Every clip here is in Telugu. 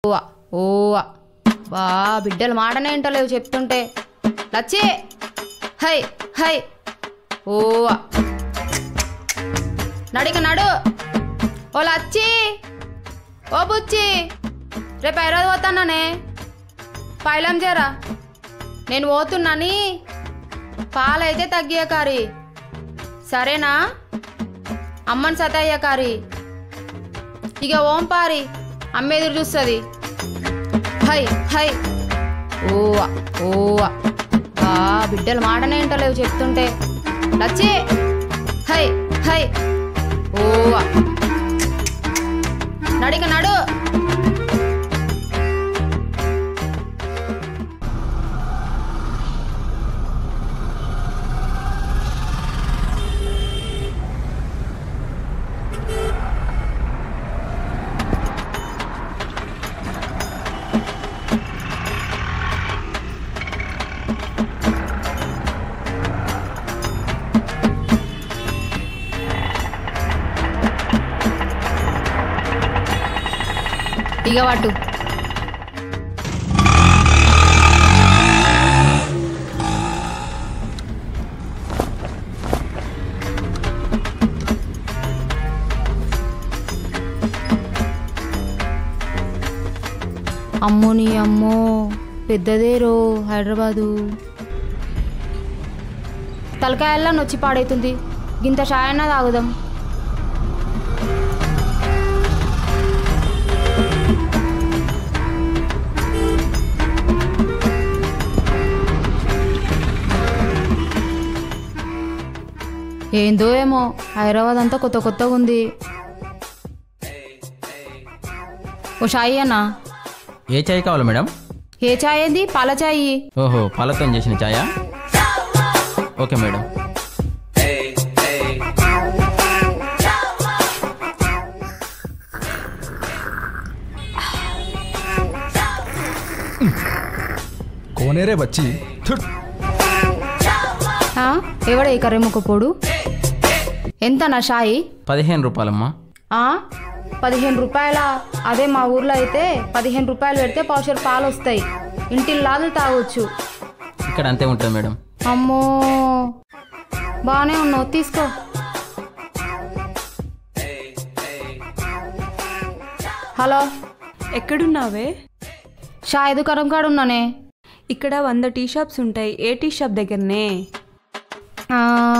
ఓవా ఓవా బా బిడ్డలు మాటనే వింటలేవు చెప్తుంటే లచ్చి హై హై ఓవా నడిక నడు ఓ లచ్చి ఓ బుచ్చి రేపు ఐరోజు పోతానే పైలం చేరా నేను పోతున్నాని పాలైతే తగ్గియకారి సరేనా అమ్మని సతయ్యకారి ఇక ఓం పారి అమ్మ ఎదురు చూస్తుంది హై హై ఓవా ఓవా బా బిడ్డలు మాటనే వింటలేవు చెప్తుంటే లచ్చి హై హై ఓవా నడిక నడు ఇక పట్టు అమ్మో నీ అమ్మో పెద్దదేరో హైదరాబాదు తలకాయల్లా నొచ్చి పాడైతుంది గింత షాయన్న తాగుదాం ఏందో ఏమో హైదరాబాద్ అంతా కొత్త కొత్తగా ఉంది ఓ షాయి అన్నా ఏ చాయ్ కావాలి మేడం ఏ చాయ్ ఏంది పాల చాయ్ ఓహో పాలతో చేసిన చాయా ఓకే మేడం కోనేరే బచ్చి థుట్. ఆ, ఎవడే ఈ కర్రెముక్క పోడు ఎంత నా షాయి పదిహేను రూపాయలమ్మా ఆ, పదిహేను రూపాయల అదే మా ఊర్లో అయితే పదిహేను రూపాయలు పెడితే పౌషర్ పాలు వస్తాయి ఇంటిల్లాదు తాగొచ్చు ఇక్కడ అంతే ఉంటుంది మేడం అమ్మో బాగానే ఉన్నావు తీసుకో హలో ఎక్కడున్నావే షాయి దుకాణం కాడ ఉన్నానే ఇక్కడ వంద టీ షాప్స్ ఉంటాయి ఏ టీ షాప్ దగ్గరనే ఆ,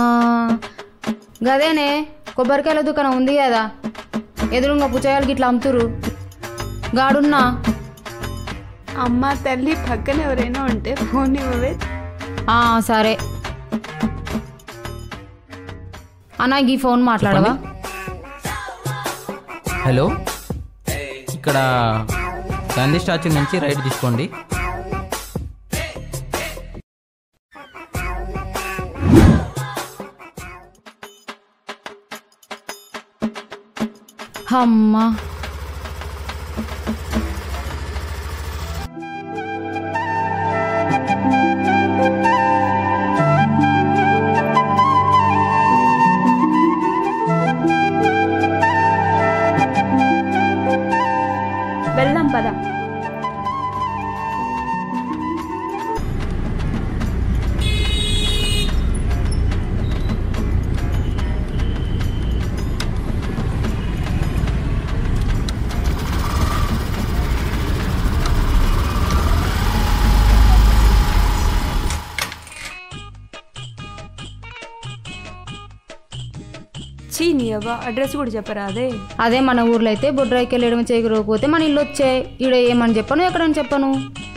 గదేనే కొబ్బరికాయల దుకాణం ఉంది కదా ఎదురుగా పుచ్చగాయలకి ఇట్లా అమ్ముతురు గాడున్నా అమ్మ తల్లి పక్కన ఎవరైనా ఉంటే ఫోన్ ఇవ్వవే ఆ, సరే అన్నా ఈ ఫోన్ మాట్లాడవా హలో ఇక్కడ గాంధీ స్టాచ్యూ నుంచి రైట్ తీసుకోండి అమ్మా వెళ్దాం పద చీ నీ అవ్వ అడ్రస్ కూడా చెప్పరా అదే అదే మన ఊర్లో అయితే బొడ్రాయికి వెళ్ళడం చేయకపోతే మన ఇల్లు వచ్చాయి ఈడ ఏమని చెప్పను ఎక్కడని చెప్పను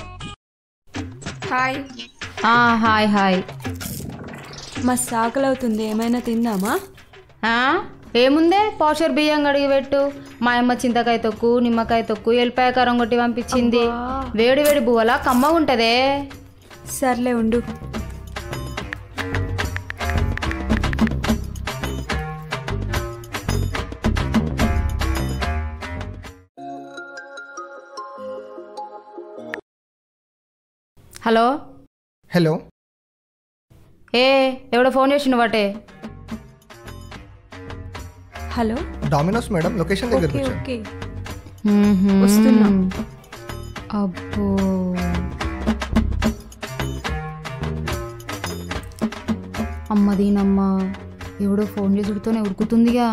హాయ్ ఆ, హాయ్ హాయ్ మా సాకలు అవుతుంది ఏమైనా తిందామా ఆ, ఏముందే పౌషర్ బియ్యం కడిగి పెట్టు మా అమ్మ చింతకాయ తొక్కు నిమ్మకాయ తొక్కు ఎల్లిపాయ కారం కొట్టి పంపించింది వేడి వేడి బువ్వలా కమ్మగా ఉంటదే సర్లే ఉండు హలో హలో ఏ ఎవడో ఫోన్ చేసిండు వాటే హలో డామినోస్ మేడం లొకేషన్ దగ్గరికి ఓకే వచ్చాను ఓకే మ్మ్హ్మ్. వస్తున్నా. అబ్బో అమ్మ దీనమ్మ ఎవడో ఫోన్ చేసుడితోనే ఉడుకుతుందిగా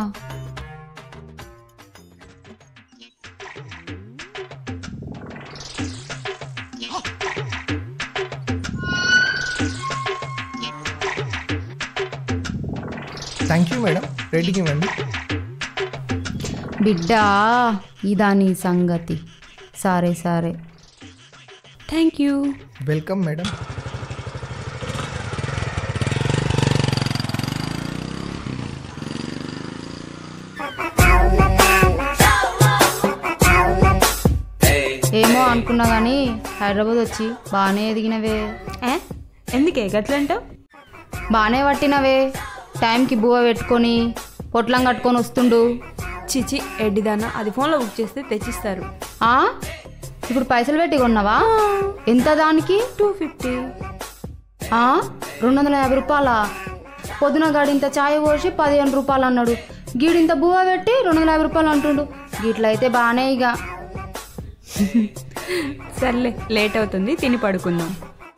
థ్యాంక్ యూ మేడం రేటింగ్ ఇవ్వండి బిడ్డ ఇదా నీ సంగతి సరే సరే థ్యాంక్ యూ వెల్కమ్ మేడం ఏమో అనుకున్నా కానీ హైదరాబాద్ వచ్చి బాగానే ఎదిగినవే ఏ ఎందుకే గట్లంటావు బాగానే పట్టినవే టైంకి బువ్వ పెట్టుకొని పొట్లం కట్టుకొని వస్తుండు చిచి ఎడ్డిదానా అది ఫోన్లో బుక్ చేస్తే తెచ్చిస్తారు ఆ ఇప్పుడు పైసలు పెట్టి కొన్నావా ఎంత దానికి టూ ఫిఫ్టీ ఆ రెండు వందల యాభై రూపాయలా పొద్దున గాడింత ఛాయ్ పోసి పదిహేను రూపాయలు అన్నాడు గీడింత బువ్వ పెట్టి రెండు వందల యాభై రూపాయలు అంటుండు గిట్లయితే బాగానే ఇక సర్లే లేట్ అవుతుంది తిని పడుకుందాం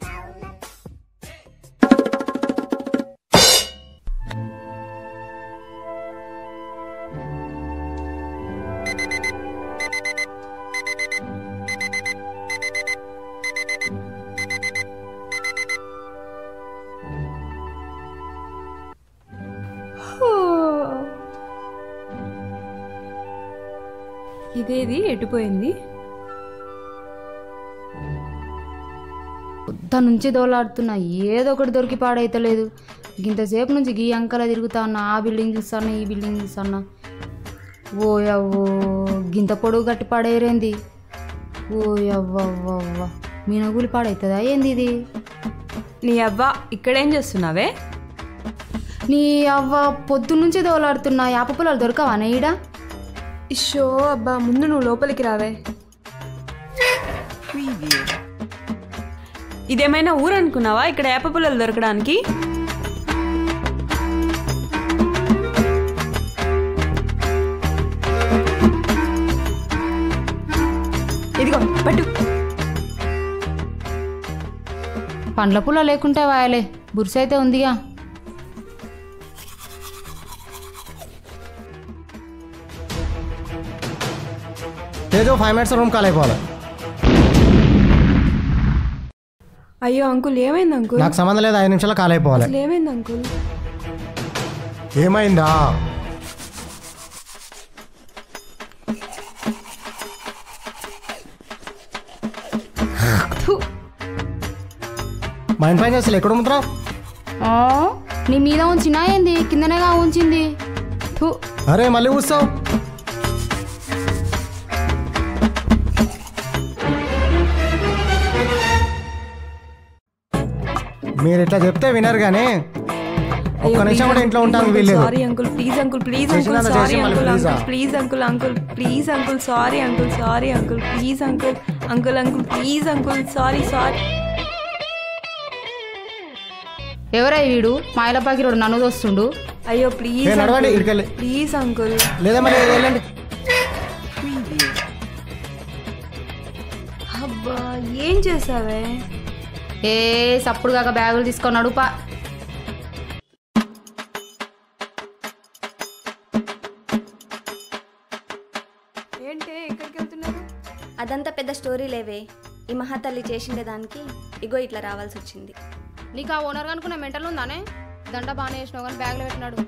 ఇదేది ఎటుపోయింది పొద్దు నుంచి దోలాడుతున్నా ఏదో ఒకటి దొరికి పాడైతలేదు ఇంతసేపు నుంచి గీ అంకల తిరుగుతా ఉన్నా ఆ బిల్డింగ్ చూస్తాను ఈ బిల్డింగ్ చూస్తాను ఓ అవ్వో గింత పొడుగు గట్టి పాడేరేంది ఓ అవ్వవ్వవ్వ మీనగూలి పాడవుతుందా ఏంది ఇది నీ అవ్వ ఇక్కడేం చేస్తున్నావే నీ అవ్వ పొద్దు నుంచి దోలాడుతున్నా యాప పొలాలు దొరకవా ఈడ ఇషో అబ్బా ముందు నువ్వు లోపలికి రావే ఇదేమైనా ఊరు అనుకున్నావా ఇక్కడ ఏప పుల్లలు దొరకడానికి ఇదిగో పట్టు పండ్ల పుల్ల లేకుంటే వాయలే బురుసు అయితే ఉందిగా తేజో ఫైవ్ మినిట్స్ రూమ్ కాల్ అయిపోవాలి అయ్యో అంకుల్ ఏమైంది అంకుల్ నాకు సంబంధం లేదు ఐదు నిమిషాలు కాల్ అయిపోవాలి అసలు ఏమైంది అంకుల్ ఏమైందా మైండ్ పైన అసలు ఎక్కడ ఉంటున్నావు ఆ, నీ మీద ఉంచినా ఏంది కిందనేగా ఉంచింది థు అరే మళ్ళీ కూర్చావు మీరు ఇట్లా చెప్తే వినరు కానీ ఒక్క నిమిషం కూడా ఇంట్లో ఉంటాను వీల్లేదు sorry uncle please uncle please uncle చేసిందన్నా సారీ చేసి మళ్ళీ అంకుల్ please ఆ? Uncle please uncle uncle please uncle sorry uncle sorry uncle please uncle uncle uncle please uncle sorry sorry ఎవరై వీడు మాయల పాకిరోడు నన్ను దోస్తుండు అయ్యో ప్లీజ్ ఏ, నడవండి, ఇక్కడికెళ్ళి. ప్లీజ్ అంకుల్ లేదా మరి వెళ్ళండి అబ్బా ఏం చేసావే ఏ సప్పుడు కాక బ్యాగులు తీసుకున్నాడు పా ఏంటి ఎక్కడికి వెళ్తున్నారు అదంతా పెద్ద స్టోరీ లేవే ఈ మహాతల్లి చేసిండే దానికి ఇగో ఇట్లా రావాల్సి వచ్చింది నీకు ఆ ఓనర్ అనుకున్న మెంటల్ ఉందానే దండ బాగానే వేసినావు కానీ బ్యాగ్లో పెట్టినాడు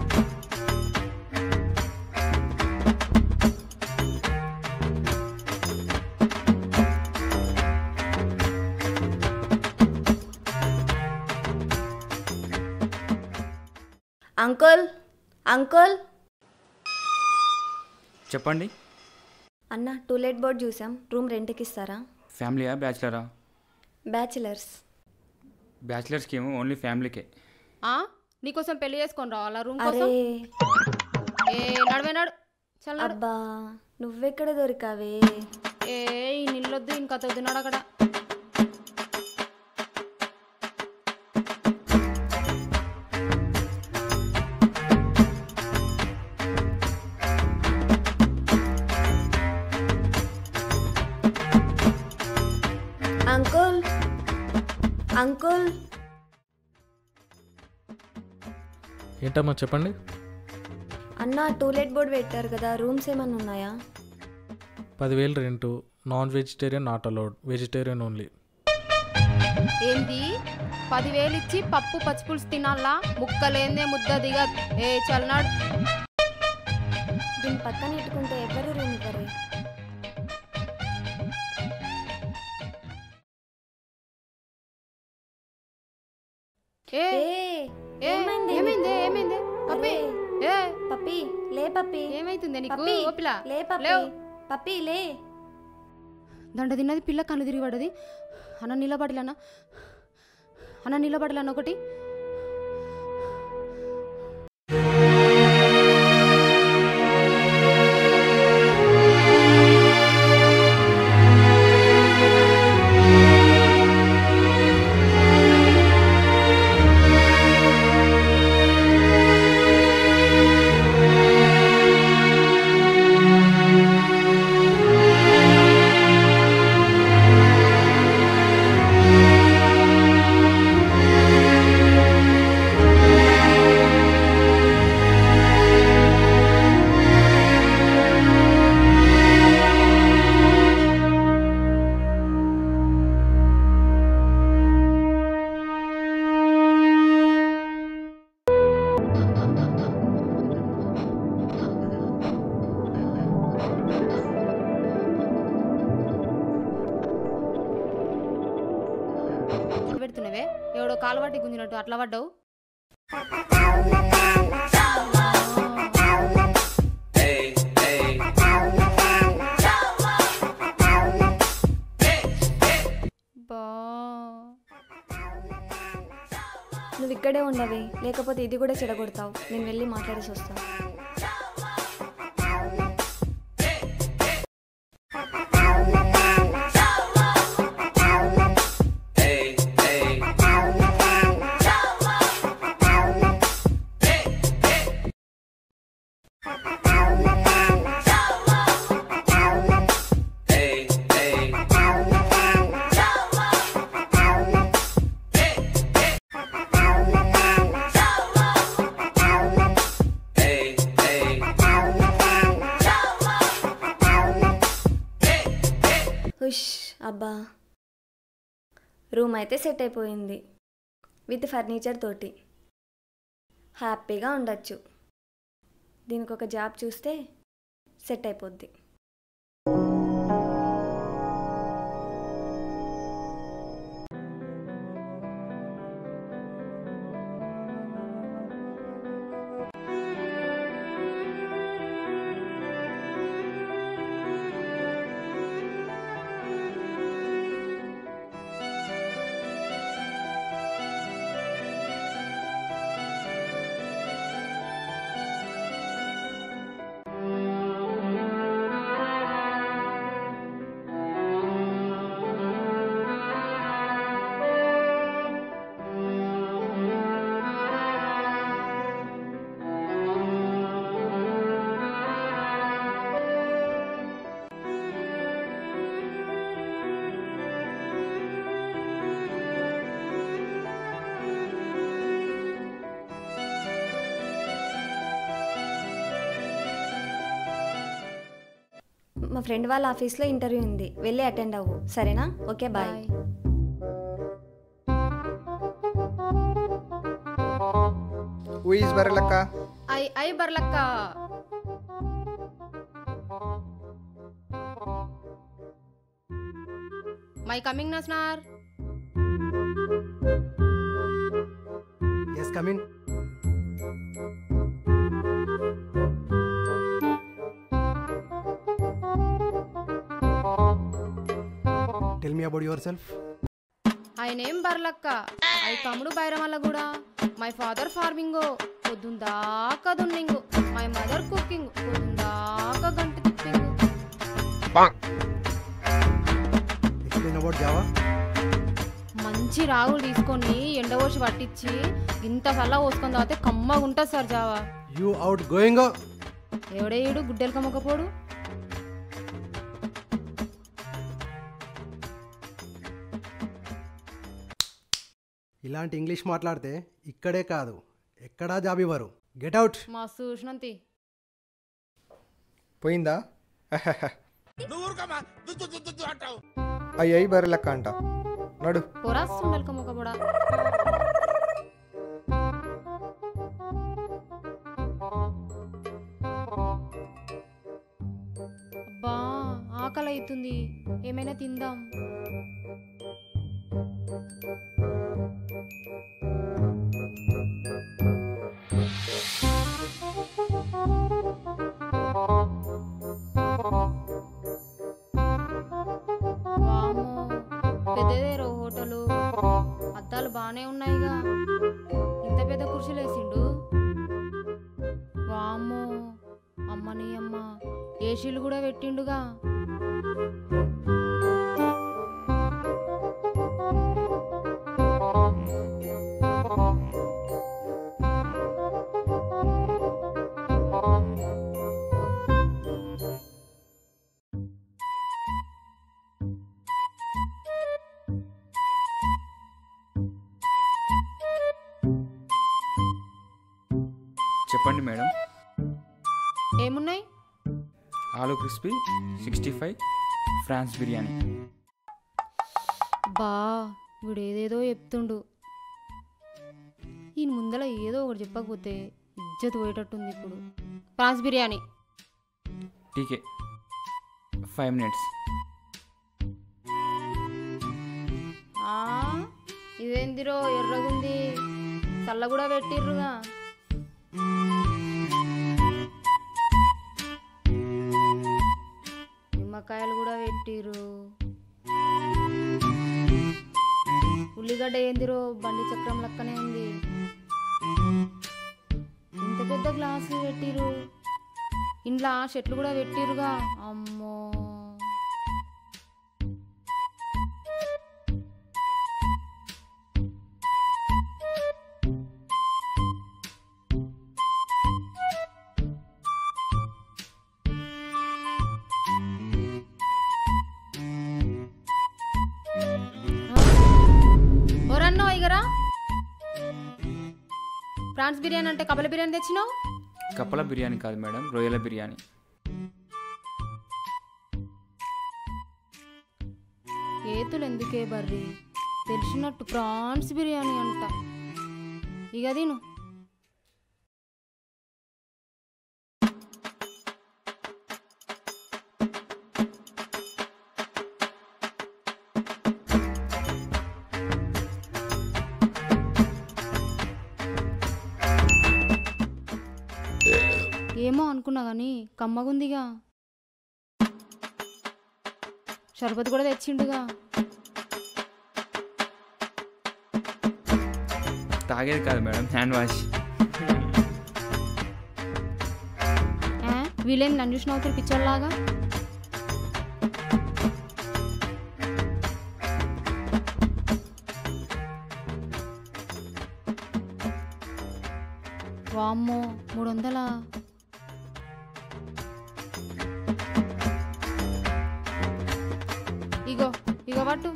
అంకుల్ అంకుల్ చెప్పండి అన్న టూలెట్ బోర్డ్ చూసాం రూమ్ రెంట్కి ఇస్తారా ఫ్యామిలీయా బ్యాచిలరా బ్యాచిలర్స్ బ్యాచిలర్స్కి ఏమో ఓన్లీ ఫ్యామిలీకే ఆ నీకోసం పెళ్లి చేసుకొని రావాలా రూమ్ అరే కోసం ఏ నడవే నడు చల్ నడు. అబ్బా నువ్వెక్కడ దొరికావే ఏ ఈ నిల్లొద్దు ఇంకా తొద్దున్నాడు అక్కడ అంకుల్ ఏంటమ్మా చెప్పండి అన్న టూలెట్ బోర్డ్ పెట్టారు కదా రూమ్స్ ఏమైనా ఉన్నాయా పదివేలు rent non vegetarian not allowed vegetarian only ఏంది పదివేలు ఇచ్చి పప్పు పచ్చిపులుసు తినాలా ముక్కలేందే ముద్ద దిగ ఏ చల్నాడు దీని పక్కన ఇట్టుకుంటే ఎవరు రూమ్ ఇవ్వరే ఏ ఏ ఏ, ఏమైంది? ఏమైంది ఏమైంది పప్పి అరే. ఏ పప్పి లే పప్పి ఏమైతుంది నీకు పప్పి ఓపిలా లే పప్పి లేవు. పప్పి లే దండ తిన్నది పిల్ల కళ్ళు తిరిగి పడ్డది అన్న నిలబడలన్న అన్న నిలబడలన్న ఒకటి పెడుతున్నావే ఎవడో కాలు పట్టి గుంజినట్టు అట్లా పడ్డావు బా నువ్వు ఇక్కడే ఉండవే లేకపోతే ఇది కూడా చెడగొడతావు నేను వెళ్ళి మాట్లాడేసి వస్తాను హుష్ అబ్బా రూమ్ అయితే సెట్ అయిపోయింది విత్ ఫర్నిచర్ తోటి హ్యాపీగా ఉండొచ్చు దీనికి ఒక జాబ్ చూస్తే సెట్ అయిపోద్ది మా ఫ్రెండ్ వాళ్ళ ఆఫీస్లో ఇంటర్వ్యూ ఉంది వెళ్ళి అటెండ్ అవ్వు సరేనా okay bye bye who is Baralakka I I Barlakka may coming నస్నార్ yes come in tell me about your self ఆయన ఏం బర్లక్క ఐ కముడు బైరమల్ల కూడా మై ఫాదర్ ఫార్మింగ్ పొద్దున్న దాకా దున్నింగ్ మై మదర్ కుకింగ్ పొద్దున్న దాకా గంట తిప్పింగ్ ఎక్స్ప్లెయిన్ అబౌట్ జావా మంచి రాగులు తీసుకొని ఎండవోసి పట్టించి ఇంత సల్లా పోసుకొని తాగితే కమ్మగా ఉంటుంది సార్ జావా యూ అవుట్ గోయింగ్ ఎవడేయుడు గుడ్డెలు కమ్మకపోడు ఇలాంటి ఇంగ్లీష్ మాట్లాడితే ఇక్కడే కాదు ఎక్కడా జాబ్ ఇవ్వరు గెట్ అవుట్ మస్తు చూసినంతి పోయిందా అయ్యాయి బర్రెలక్క అంట నడు పొరాస్తుండాలి కమ్మక కూడా అబ్బా ఆకలి అవుతుంది ఏమైనా తిందాం వామ్మో పెద్దదేరో హోటలు అద్దాలు బాగానే ఉన్నాయిగా ఇంత పెద్ద కుర్చీలు వేసిండు వామ్మో అమ్మని అమ్మ ఏసీలు కూడా పెట్టిండుగా చెప్పండి మేడం ఏమున్నాయి aloo crispy sixty five prawns biryani బా వీడు ఏదేదో చెప్తుండు ఈయన ముందల ఏదో ఒకటి చెప్పకపోతే ఇజ్జత్ పోయేటట్టుంది ఇప్పుడు ప్రాన్స్ బిర్యానీ టీకే ఫైవ్ మినిట్స్ ఆ, ఇదేందిరో ఎర్రగుంది చల్ల కూడా పెట్టిర్రుగా నిమ్మకాయలు కూడా పెట్టిర్రు ఉల్లిగడ్డ ఏందిరో బండి చక్రం లెక్కనే ఉంది ఇంత పెద్ద గ్లాసులు పెట్టిర్రు ఇంట్లో చెట్లు కూడా పెట్టిర్రుగా అమ్మో ఓరన్నో ఇగరా ప్రాన్స్ బిర్యానీ అంటే కబల బిర్యానీ తెచ్చినావు కప్పల బిర్యానీ కాదు మేడం రొయ్యల బిర్యానీ ఏతులు ఎందుకే బర్రి తెలిసినట్టు ప్రాన్స్ బిర్యానీ అంట ఇక తిను ఏమో అనుకున్నా కానీ కమ్మగుందిగా షర్బత్ కూడా తెచ్చిండుగా తాగేది కాదు మేడం హ్యాండ్ వాష్ ఏ? వీళ్ళేం నన్ను చూసిన అవుతారు పిచ్చర్లాగా వామ్మో మూడు వందలా ఇగో ఇగో పట్టు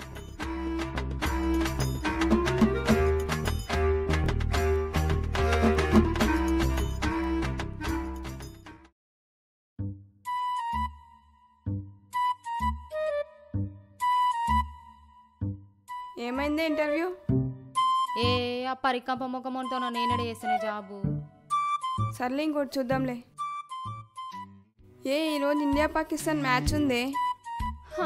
ఏమైంది ఇంటర్వ్యూ ఏ ఆ పరికంప ముఖమంతో నేనడే చేసిన జాబు సర్లే ఇంకోటి చూద్దాంలే ఏ ఈరోజు ఇండియా పాకిస్తాన్ మ్యాచ్ ఉందే హ,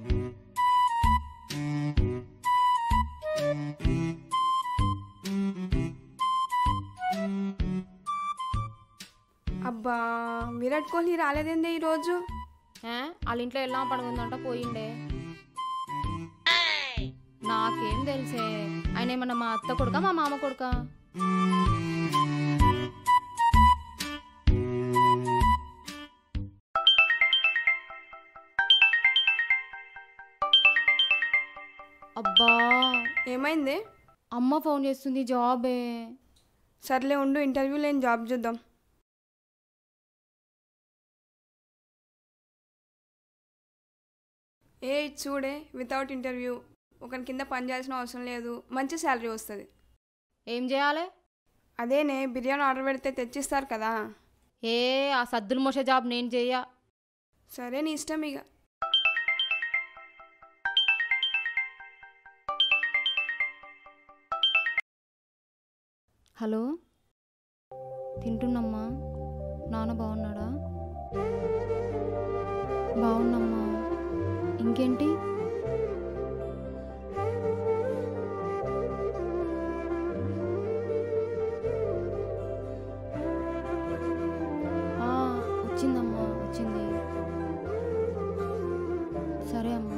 అబ్బా విరాట్ కోహ్లీ రాలేదేందే ఈరోజు ఏ? వాళ్ళ ఇంట్లో ఎలా పడుకుందంట పోయిండే నాకేం తెలుసే ఆయన ఏమన్నా మా అత్త కొడుక మా మామ కొడుక అబ్బా ఏమైంది అమ్మ ఫోన్ చేస్తుంది జాబే సర్లే ఉండు ఇంటర్వ్యూ లేని జాబ్ చూద్దాం ఏ ఇది చూడే వితౌట్ ఇంటర్వ్యూ ఒకరి కింద పని చేయాల్సిన అవసరం లేదు మంచి శాలరీ వస్తుంది ఏం చేయాలి అదేనే బిర్యానీ ఆర్డర్ పెడితే తెచ్చిస్తారు కదా ఏ ఆ సద్దులు మోసే జాబ్ నేను చెయ్య సరే నీ ఇష్టం ఇక హలో తింటున్నమ్మా నాన్న బాగున్నాడా బాగున్నమ్మా ఇంకేంటి ఆ, వచ్చిందమ్మా వచ్చింది సరే అమ్మా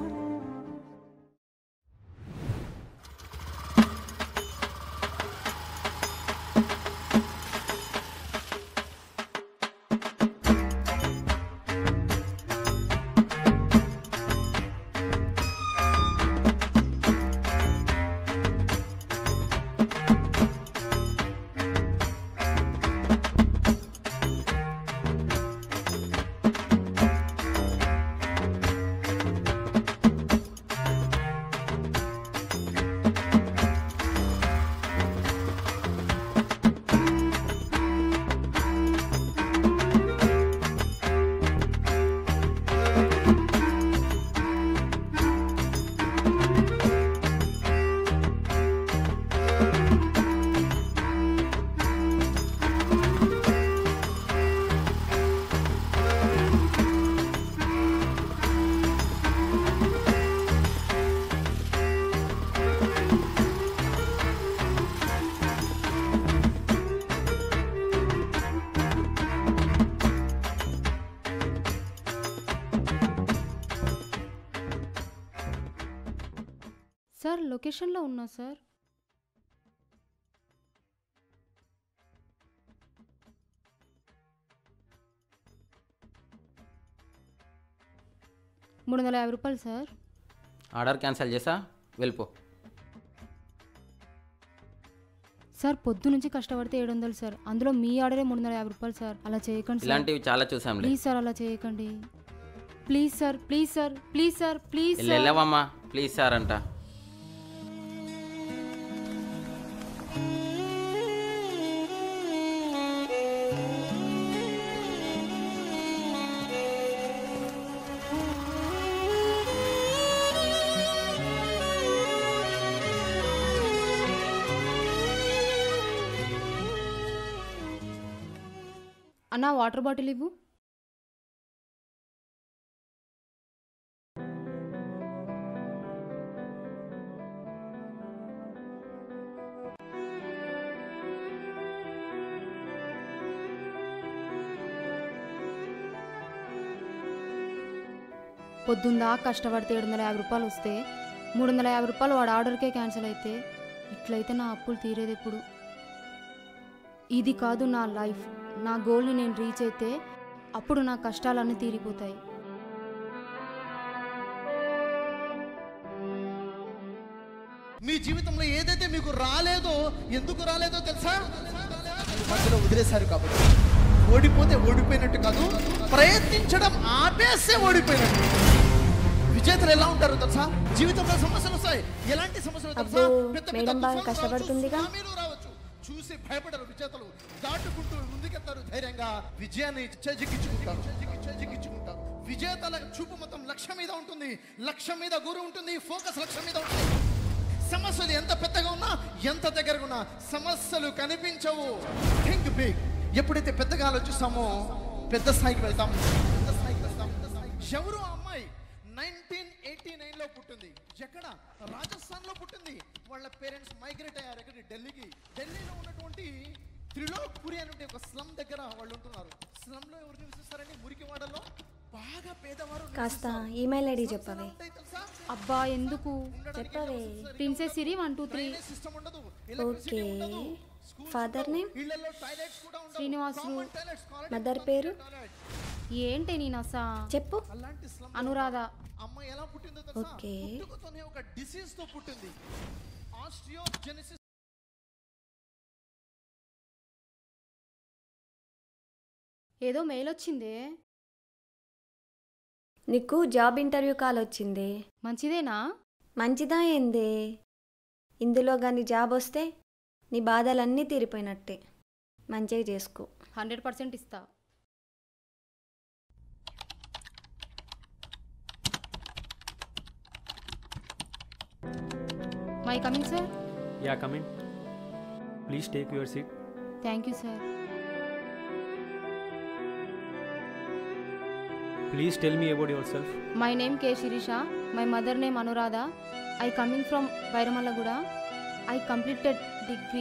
సార్ లొకేషన్లో ఉన్నా సార్ మూడు వందల యాభై రూపాయలు సార్ ఆర్డర్ క్యాన్సిల్ చేసా వెళ్ళిపో సార్ పొద్దు నుంచి కష్టపడితే ఏడు వందలు సార్ అందులో మీ ఆర్డరే మూడు వందల యాభై రూపాయలు సార్ అలా చేయకండి సార్ ఇలాంటివి చాలా చూసాంలే ప్లీజ్ సార్ అలా చేయకండి please sir please sir please sir ప్లీజ్ వెళ్ళి వెళ్ళవమ్మా ప్లీజ్ సార్ అంట అన్న వాటర్ బాటిల్ ఇవ్వు పొద్దుందా కష్టపడితే ఏడు వందల యాభై రూపాయలు వస్తే మూడు వందల యాభై రూపాయలు వాడు ఆర్డర్కే క్యాన్సిల్ అయితే ఇట్లయితే నా అప్పులు తీరేది ఎప్పుడు ఇది కాదు నా లైఫ్ నా గోల్ని నేను రీచ్ అయితే అప్పుడు నా కష్టాలన్నీ తీరిపోతాయి మీ జీవితంలో ఏదైతే మీకు రాలేదో ఎందుకు రాలేదో తెలుసా మధ్యలో వదిలేశారు కాబట్టి ఓడిపోతే ఓడిపోయినట్టు కాదు ప్రయత్నించడం ఆపేస్తే ఓడిపోయినట్టు విజేతలు ఎలా ఉంటారు తెలుసా జీవితంలో సమస్యలు వస్తాయి ఎలాంటి సమస్యలు తెలుసా అబ్బో, పెద్ద పెద్ద మేడం బాగా తుఫాన్లు కష్టపడుతుందిగా. రావచ్చు, సునామీలు రావచ్చు చూసి భయపడరు విజేతలు దాటుకుంటూ ముందుకెళ్తారు ధైర్యంగా విజయాన్ని చేజిక్కించుకుంటారు చేజిక్కించుకుంటారు విజేతల చూపు మొత్తం లక్ష్యం మీద ఉంటుంది లక్ష్యం మీద గురి ఉంటుంది ఫోకస్ లక్ష్యం మీద ఉంటుంది సమస్యలు ఎంత పెద్దగా ఉన్నా ఎంత దగ్గరగా ఉన్నా సమస్యలు కనిపించవు థింక్ బిగ్ ఎప్పుడైతే పెద్దగా ఆలోచిస్తామో పెద్ద స్థాయికి వెళ్తాం పెద్ద స్థాయికి వెళ్తాం పెద్ద స్థాయికి. ఎవరు ఆ అమ్మాయి నైన్టీన్ ఎయిటీ నైన్ లో పుట్టింది ఎక్కడ రాజస్థాన్ లో పుట్టింది వాళ్ళ పేరెంట్స్ మైగ్రేట్ అయ్యారు ఎక్కడికి ఢిల్లీకి ఢిల్లీలో ఉన్నటువంటి త్రిలోక్పురి అనే ఒక స్లమ్ దగ్గర వాళ్ళు ఉంటున్నారు స్లమ్ లో ఎవరు నివసిస్తారండి మురికివాడలో బాగా పేదవారు కాస్త ఈమెయిల్ ఐడి చెప్పవే అబ్బా ఎందుకు చెప్పవే princess Siri one two three okay father name Srinivasulu mother పేరు ఏంటి నీ నసా చెప్పు అనురాధ అమ్మాయి ఎలా పుట్టిందో తెలుసా ఓకే పుట్టుకతోనే ఒక డిసీజ్ తో పుట్టింది ఆస్ట్రియోజెనిసిస్ ఏదో మెయిల్ వచ్చిందే నీకు జాబ్ ఇంటర్వ్యూ కాల్ వచ్చింది మంచిదేనా మంచిదా ఏంది ఇందులో కానీ జాబ్ వస్తే నీ బాధలన్నీ తీరిపోయినట్టే మంచిగా చేసుకో హండ్రెడ్ పర్సెంట్ ఇస్తా may coming sir yeah coming please take your seat thank you sir please tell me about your yourself my name K Sirisha my mother name Anuradha I coming from Bairamalguda I completed degree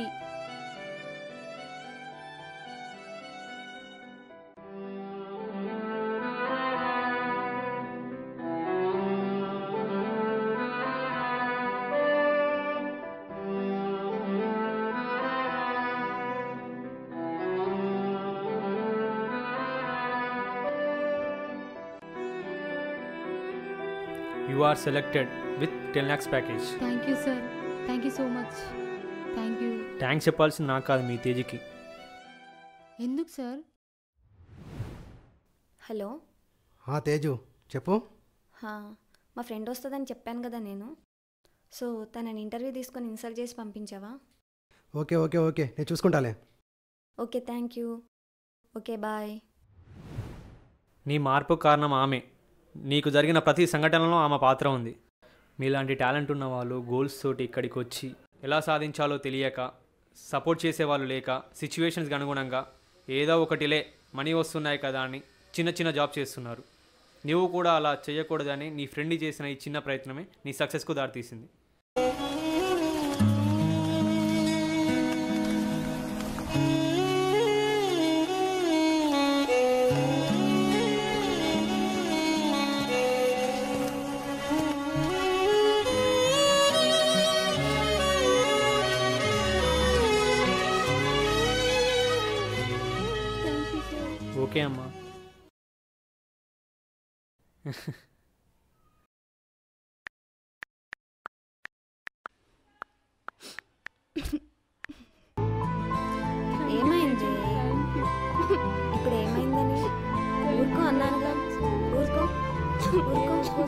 you are selected with ten lakhs package thank you sir thank you so much thank you thanks చెప్పాల్సింది నాకు కాదు మీ తేజకి ఎందుకు సార్ హలో ఆ, తేజు చెప్పు హా, మా ఫ్రెండ్ వస్తుందని చెప్పాను కదా నేను సో తనని ఇంటర్వ్యూ తీసుకొని ఇన్సల్ట్ చేసి పంపించావా ఓకే ఓకే ఓకే నేను చూసుకుంటాలే okay thank you okay bye నీ మార్పు కారణం ఆమె నీకు జరిగిన ప్రతి సంఘటనలో ఆమె పాత్ర ఉంది మీలాంటి టాలెంట్ ఉన్న వాళ్ళు గోల్స్ తోటి ఇక్కడికి వచ్చి ఎలా సాధించాలో తెలియక సపోర్ట్ చేసేవాళ్ళు లేక సిచ్యువేషన్స్కి అనుగుణంగా ఏదో ఒకటిలే మనీ వస్తున్నాయి కదా అని చిన్న చిన్న జాబ్ చేస్తున్నారు నువ్వు కూడా అలా చేయకూడదని నీ ఫ్రెండ్ చేసిన ఈ చిన్న ప్రయత్నమే నీ సక్సెస్కు దారితీసింది ఓకే అమ్మా ఏమైంది ఇప్పుడు ఏమైందని ఊరుకో అన్నానుగా ఊరుకో ఊరుకో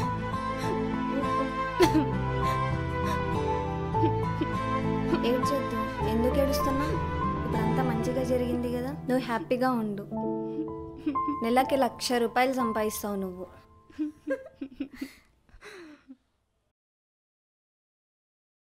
ఏడ్చొద్దు ఎందుకు ఏడుస్తున్నా ఇప్పుడంతా మంచిగా జరిగింది కదా నువ్వు హ్యాపీగా ఉండు నెలకి లక్ష రూపాయలు సంపాదిస్తావు నువ్వు